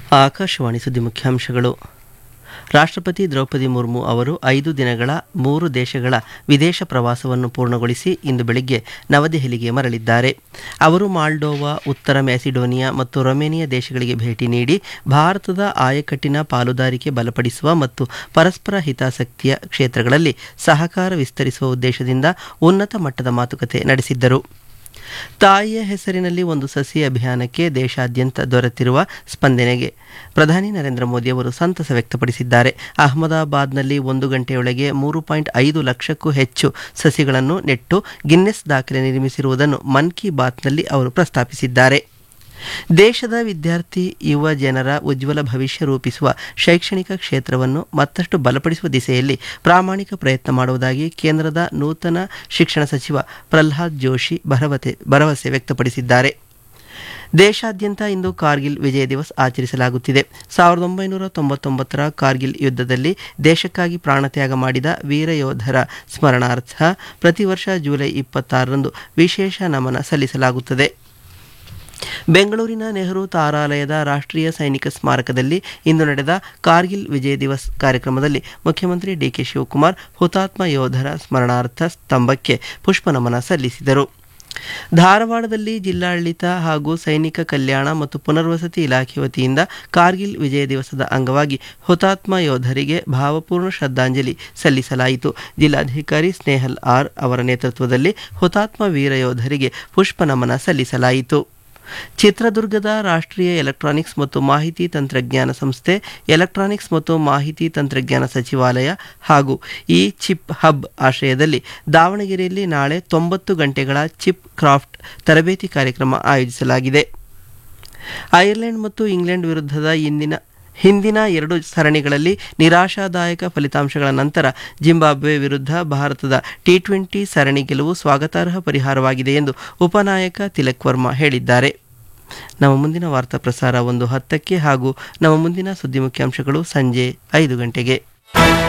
ಆಕಾಶವಾಣಿ ಸುದ್ದಿ ಮುಖ್ಯಾಂಶಗಳು ರಾಷ್ಟ್ರಪತಿ ದ್ರೌಪದಿ ಮುರ್ಮು ಅವರು ಐದು ದಿನಗಳ ಮೂರು ದೇಶಗಳ ವಿದೇಶ ಪ್ರವಾಸವನ್ನು ಪೂರ್ಣಗೊಳಿಸಿ ಇಂದು ಬೆಳಿಗ್ಗೆ ನವದೆಹಲಿಗೆ ಮರಳಿದ್ದಾರೆ ಅವರು ಮಾಲ್ಡೋವಾ ಉತ್ತರ ಮ್ಯಾಸಿಡೋನಿಯಾ ಮತ್ತು ರೊಮೇನಿಯಾ ದೇಶಗಳಿಗೆ ಭೇಟಿ ನೀಡಿ ಭಾರತದ ಆಯಕಟ್ಟಿನ ಪಾಲುದಾರಿಕೆ ಬಲಪಡಿಸುವ ಮತ್ತು ಪರಸ್ಪರ ಹಿತಾಸಕ್ತಿಯ ಕ್ಷೇತ್ರಗಳಲ್ಲಿ ಸಹಕಾರ ವಿಸ್ತರಿಸುವ ಉದ್ದೇಶದಿಂದ ಉನ್ನತ ಮಟ್ಟದ ಮಾತುಕತೆ ನಡೆಸಿದ್ದರು ತಾಯಿಯ ಹೆಸರಿನಲ್ಲಿ ಒಂದು ಸಸಿ ಅಭಿಯಾನಕ್ಕೆ ದೇಶಾದ್ಯಂತ ದೊರೆತಿರುವ ಸ್ಪಂದನೆಗೆ ಪ್ರಧಾನಿ ನರೇಂದ್ರ ಮೋದಿ ಅವರು ಸಂತಸ ವ್ಯಕ್ತಪಡಿಸಿದ್ದಾರೆ ಅಹಮದಾಬಾದ್ನಲ್ಲಿ ಒಂದು ಗಂಟೆಯೊಳಗೆ ಮೂರು ಪಾಯಿಂಟ್ ಐದು ಲಕ್ಷಕ್ಕೂ ಹೆಚ್ಚು ಸಸಿಗಳನ್ನು ನೆಟ್ಟು ಗಿನ್ನೆಸ್ ದಾಖಲೆ ನಿರ್ಮಿಸಿರುವುದನ್ನು ಮನ್ ಕಿ ಬಾತ್ನಲ್ಲಿ ಅವರು ಪ್ರಸ್ತಾಪಿಸಿದ್ದಾರೆ ದೇಶದ ವಿದ್ಯಾರ್ಥಿ ಯುವ ಜನರ ಉಜ್ವಲ ಭವಿಷ್ಯ ರೂಪಿಸುವ ಶೈಕ್ಷಣಿಕ ಕ್ಷೇತ್ರವನ್ನು ಮತ್ತಷ್ಟು ಬಲಪಡಿಸುವ ದಿಸೆಯಲ್ಲಿ ಪ್ರಾಮಾಣಿಕ ಪ್ರಯತ್ನ ಮಾಡುವುದಾಗಿ ಕೇಂದ್ರದ ನೂತನ ಶಿಕ್ಷಣ ಸಚಿವ ಪ್ರಹ್ಲಾದ್ ಜೋಶಿ ಭರವಸೆ ಭರವಸೆ ವ್ಯಕ್ತಪಡಿಸಿದ್ದಾರೆ ದೇಶಾದ್ಯಂತ ಇಂದು ಕಾರ್ಗಿಲ್ ವಿಜಯ ದಿವಸ್ ಆಚರಿಸಲಾಗುತ್ತಿದೆ ಸಾವಿರದ ಒಂಬೈನೂರ ತೊಂಬತ್ತೊಂಬತ್ತರ ಕಾರ್ಗಿಲ್ ಯುದ್ಧದಲ್ಲಿ ದೇಶಕ್ಕಾಗಿ ಪ್ರಾಣತ್ಯಾಗ ಮಾಡಿದ ವೀರ ಯೋಧರ ಸ್ಮರಣಾರ್ಥ ಪ್ರತಿ ವರ್ಷ ಜುಲೈ ಇಪ್ಪತ್ತಾರರಂದು ವಿಶೇಷ ನಮನ ಸಲ್ಲಿಸಲಾಗುತ್ತದೆ ಬೆಂಗಳೂರಿನ ನೆಹರು ತಾರಾಲಯದ ರಾಷ್ಟ್ರೀಯ ಸೈನಿಕ ಸ್ಮಾರಕದಲ್ಲಿ ಇಂದು ನಡೆದ ಕಾರ್ಗಿಲ್ ವಿಜಯ ದಿವಸ್ ಕಾರ್ಯಕ್ರಮದಲ್ಲಿ ಮುಖ್ಯಮಂತ್ರಿ ಡಿಕೆ ಶಿವಕುಮಾರ್ ಹುತಾತ್ಮ ಯೋಧರ ಸ್ಮರಣಾರ್ಥ ಸ್ತಂಭಕ್ಕೆ ಪುಷ್ಪನಮನ ಸಲ್ಲಿಸಿದರು ಧಾರವಾಡದಲ್ಲಿ ಜಿಲ್ಲಾಡಳಿತ ಹಾಗೂ ಸೈನಿಕ ಕಲ್ಯಾಣ ಮತ್ತು ಪುನರ್ವಸತಿ ಇಲಾಖೆ ವತಿಯಿಂದ ಕಾರ್ಗಿಲ್ ವಿಜಯ ದಿವಸದ ಅಂಗವಾಗಿ ಹುತಾತ್ಮ ಯೋಧರಿಗೆ ಭಾವಪೂರ್ಣ ಶ್ರದ್ಧಾಂಜಲಿ ಸಲ್ಲಿಸಲಾಯಿತು ಜಿಲ್ಲಾಧಿಕಾರಿ ಸ್ನೇಹಲ್ ಆರ್ ಅವರ ನೇತೃತ್ವದಲ್ಲಿ ಹುತಾತ್ಮ ವೀರ ಯೋಧರಿಗೆ ಪುಷ್ಪನಮನ ಸಲ್ಲಿಸಲಾಯಿತು ಚಿತ್ರದುರ್ಗದ ರಾಷ್ಟ್ರೀಯ ಎಲೆಕ್ಟ್ರಾನಿಕ್ಸ್ ಮತ್ತು ಮಾಹಿತಿ ತಂತ್ರಜ್ಞಾನ ಸಂಸ್ಥೆ ಎಲೆಕ್ಟ್ರಾನಿಕ್ಸ್ ಮತ್ತು ಮಾಹಿತಿ ತಂತ್ರಜ್ಞಾನ ಸಚಿವಾಲಯ ಹಾಗೂ ಈ ಚಿಪ್ ಹಬ್ ಆಶ್ರಯದಲ್ಲಿ ದಾವಣಗೆರೆಯಲ್ಲಿ ನಾಳೆ ತೊಂಬತ್ತು ಗಂಟೆಗಳ ಚಿಪ್ ಕ್ರಾಫ್ಟ್ ತರಬೇತಿ ಕಾರ್ಯಕ್ರಮ ಆಯೋಜಿಸಲಾಗಿದೆ ಐರ್ಲೆಂಡ್ ಮತ್ತು ಇಂಗ್ಲೆಂಡ್ ವಿರುದ್ಧದ ಇಂದಿನ ಹಿಂದಿನ ಎರಡು ಸರಣಿಗಳಲ್ಲಿ ನಿರಾಶಾದಾಯಕ ಫಲಿತಾಂಶಗಳ ನಂತರ ಜಿಂಬಾಬ್ವೆ ವಿರುದ್ಧ ಭಾರತದ ಟಿ ಟ್ವೆಂಟಿ ಸರಣಿ ಗೆಲುವು ಸ್ವಾಗತಾರ್ಹ ಪರಿಹಾರವಾಗಿದೆ ಎಂದು ಉಪನಾಯಕ ತಿಲಕ್ ವರ್ಮಾ ಹೇಳಿದ್ದಾರೆ ನಮ್ಮ ಮುಂದಿನ ವಾರ್ತಾ ಪ್ರಸಾರ ಒಂದು ಹತ್ತಕ್ಕೆ ಹಾಗೂ ನಮ್ಮ ಮುಂದಿನ ಸುದ್ದಿ ಮುಖ್ಯಾಂಶಗಳು ಸಂಜೆ ಐದು ಗಂಟೆಗೆ